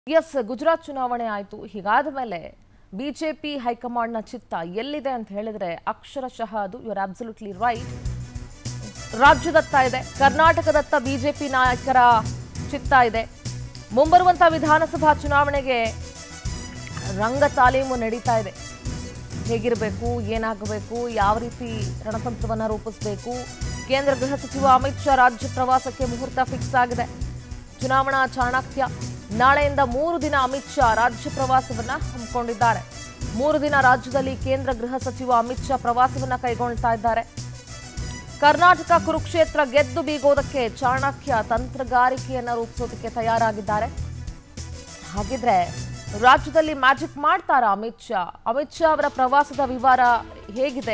S Gujarat ಚುನಾವಣೆ ಆಯಿತು ಹೀಗಾದ ಮೇಲೆ ಬಿಜೆಪಿ ಹೈಕಮಾಂಡ್ನ ಚಿತ್ತ ಎಲ್ಲಿದೆ ಅಂತ ಹೇಳಿದ್ರೆ ಅಕ್ಷರಶಃ ಅದು ಯು ಆರ್ ಅಬ್ಸಲ್ಯೂಟ್ಲಿ ರೈಟ್ ರಾಜ್ಯದತ್ತ ಇದೆ ಕರ್ನಾಟಕದತ್ತ ಬಿಜೆಪಿ ನಾಯಕರ ಚಿತ್ತ ಇದೆ ಮುಂಬರುವಂತಹ ವಿಧಾನಸಭಾ ಚುನಾವಣೆಗೆ ರಂಗ ತಾಲೀಮು ನಡೀತಾ ಇದೆ ಹೇಗಿರಬೇಕು ಏನಾಗಬೇಕು ಯಾವ ರೀತಿ ರಣತಂತ್ರವನ್ನು ರೂಪಿಸಬೇಕು ಕೇಂದ್ರ ಗೃಹ ಸಚಿವ ಅಮಿತ್ ಶಾ ರಾಜ್ಯ ಪ್ರವಾಸಕ್ಕೆ ಮುಹೂರ್ತ ಫಿಕ್ಸ್ ಆಗಿದೆ ಚುನಾವಣಾ ಚಾಣಕ್ಯ ನಾಳೆಯಿಂದ ಮೂರು ದಿನ ಅಮಿತ್ ಶಾ ರಾಜ್ಯ ಪ್ರವಾಸವನ್ನ ಹಮ್ಮಿಕೊಂಡಿದ್ದಾರೆ ಮೂರು ದಿನ ರಾಜ್ಯದಲ್ಲಿ ಕೇಂದ್ರ ಗೃಹ ಸಚಿವ ಅಮಿತ್ ಶಾ ಪ್ರವಾಸವನ್ನ ಕೈಗೊಳ್ತಾ ಇದ್ದಾರೆ ಕರ್ನಾಟಕ ಕುರುಕ್ಷೇತ್ರ ಗೆದ್ದು ಬೀಗೋದಕ್ಕೆ ಚಾಣಕ್ಯ ತಂತ್ರಗಾರಿಕೆಯನ್ನ ರೂಪಿಸೋದಕ್ಕೆ ತಯಾರಾಗಿದ್ದಾರೆ ಹಾಗಿದ್ರೆ ರಾಜ್ಯದಲ್ಲಿ ಮ್ಯಾಜಿಕ್ ಮಾಡ್ತಾರಾ ಅಮಿತ್ ಶಾ ಅಮಿತ್ ಶಾ ಅವರ ಪ್ರವಾಸದ ವಿವರ ಹೇಗಿದೆ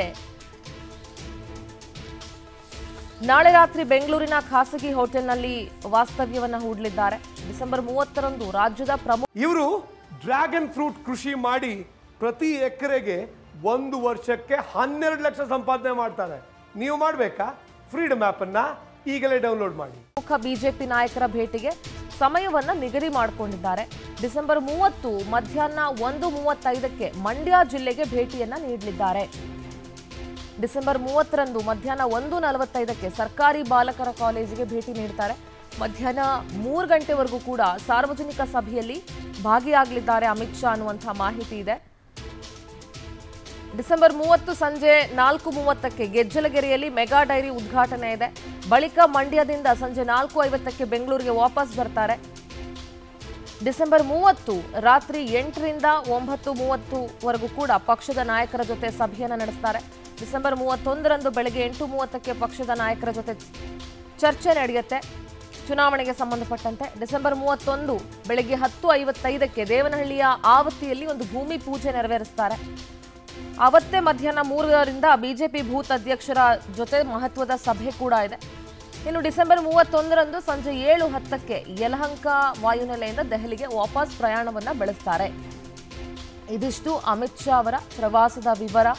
ನಾಳೆ ರಾತ್ರಿ ಬೆಂಗಳೂರಿನ ಖಾಸಗಿ ಹೋಟೆಲ್ನಲ್ಲಿ ವಾಸ್ತವ್ಯವನ್ನ ಹೂಡಲಿದ್ದಾರೆ ಡಿಸೆಂಬರ್ ಮೂವತ್ತರಂದು ರಾಜ್ಯದ ಪ್ರಮುಖ ಇವರು ಡ್ರ್ಯಾಗನ್ ಫ್ರೂಟ್ ಕೃಷಿ ಮಾಡಿ ಪ್ರತಿ ಎಕರೆಗೆ ಒಂದು ವರ್ಷಕ್ಕೆ ಹನ್ನೆರಡು ಲಕ್ಷ ಸಂಪಾದನೆ ಮಾಡ್ತಾರೆ ನೀವು ಮಾಡಬೇಕಾ ಫ್ರೀಡಮ್ ಆ್ಯಪನ್ನು ಈಗಲೇ ಡೌನ್ಲೋಡ್ ಮಾಡಿ ಪ್ರಮುಖ ಬಿಜೆಪಿ ನಾಯಕರ ಭೇಟಿಗೆ ಸಮಯವನ್ನ ನಿಗದಿ ಮಾಡಿಕೊಂಡಿದ್ದಾರೆ ಡಿಸೆಂಬರ್ ಮೂವತ್ತು ಮಧ್ಯಾಹ್ನ ಒಂದು ಮೂವತ್ತೈದಕ್ಕೆ ಮಂಡ್ಯ ಜಿಲ್ಲೆಗೆ ಭೇಟಿಯನ್ನ ನೀಡಲಿದ್ದಾರೆ ಡಿಸೆಂಬರ್ ಮೂವತ್ತರಂದು ಮಧ್ಯಾಹ್ನ ಒಂದು ನಲವತ್ತೈದಕ್ಕೆ ಸರ್ಕಾರಿ ಬಾಲಕರ ಕಾಲೇಜಿಗೆ ಭೇಟಿ ನೀಡ್ತಾರೆ ಮಧ್ಯಾಹ್ನ ಮೂರು ಗಂಟೆವರೆಗೂ ಕೂಡ ಸಾರ್ವಜನಿಕ ಸಭೆಯಲ್ಲಿ ಭಾಗಿಯಾಗಲಿದ್ದಾರೆ ಅಮಿತ್ ಶಾ ಅನ್ನುವಂಥ ಮಾಹಿತಿ ಇದೆ ಡಿಸೆಂಬರ್ ಮೂವತ್ತು ಸಂಜೆ ನಾಲ್ಕು ಮೂವತ್ತಕ್ಕೆ ಗೆಜ್ಜಲಗೆರೆಯಲ್ಲಿ ಮೆಗಾ ಡೈರಿ ಉದ್ಘಾಟನೆ ಇದೆ ಬಳಿಕ ಮಂಡ್ಯದಿಂದ ಸಂಜೆ ನಾಲ್ಕು ಐವತ್ತಕ್ಕೆ ಬೆಂಗಳೂರಿಗೆ ವಾಪಸ್ ಬರ್ತಾರೆ ಡಿಸೆಂಬರ್ ಮೂವತ್ತು ರಾತ್ರಿ ಎಂಟರಿಂದ ಒಂಬತ್ತು ಮೂವತ್ತುವರೆಗೂ ಕೂಡ ಪಕ್ಷದ ನಾಯಕರ ಜೊತೆ ಸಭೆಯನ್ನು ನಡೆಸ್ತಾರೆ ಡಿಸೆಂಬರ್ ಮೂವತ್ತೊಂದರಂದು ಬೆಳಗ್ಗೆ ಎಂಟು ಮೂವತ್ತಕ್ಕೆ ಪಕ್ಷದ ನಾಯಕರ ಜೊತೆ ಚರ್ಚೆ ನಡೆಯುತ್ತೆ ಚುನಾವಣೆಗೆ ಸಂಬಂಧಪಟ್ಟಂತೆ ಡಿಸೆಂಬರ್ ಮೂವತ್ತೊಂದು ಬೆಳಗ್ಗೆ ಹತ್ತು ಐವತ್ತೈದಕ್ಕೆ ದೇವನಹಳ್ಳಿಯ ಆವತಿಯಲ್ಲಿ ಒಂದು ಭೂಮಿ ಪೂಜೆ ನೆರವೇರಿಸ್ತಾರೆ ಅವತ್ತೇ ಮಧ್ಯಾಹ್ನ ಮೂರರಿಂದ ಬಿಜೆಪಿ ಬೂತ್ ಅಧ್ಯಕ್ಷರ ಜೊತೆ ಮಹತ್ವದ ಸಭೆ ಕೂಡ ಇದೆ ಇನ್ನು ಡಿಸೆಂಬರ್ ಮೂವತ್ತೊಂದರಂದು ಸಂಜೆ ಏಳು ಹತ್ತಕ್ಕೆ ಯಲಹಂಕ ವಾಯುನೆಲೆಯಿಂದ ದೆಹಲಿಗೆ ವಾಪಸ್ ಪ್ರಯಾಣವನ್ನ ಬೆಳೆಸ್ತಾರೆ ಇದಿಷ್ಟು ಅಮಿತ್ ಶಾ ಅವರ ಪ್ರವಾಸದ ವಿವರ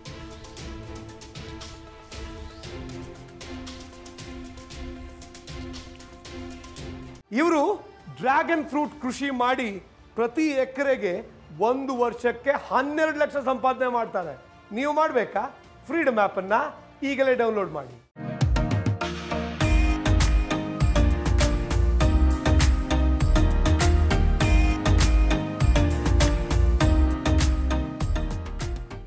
ಇವರು ಡ್ರ್ಯಾಗನ್ ಫ್ರೂಟ್ ಕೃಷಿ ಮಾಡಿ ಪ್ರತಿ ಎಕರೆಗೆ ಒಂದು ವರ್ಷಕ್ಕೆ ಹನ್ನೆರಡು ಲಕ್ಷ ಸಂಪಾದನೆ ಮಾಡ್ತಾರೆ ನೀವು ಮಾಡಬೇಕಾ ಫ್ರೀಡಮ್ ಆ್ಯಪನ್ನು ಈಗಲೇ ಡೌನ್ಲೋಡ್ ಮಾಡಿ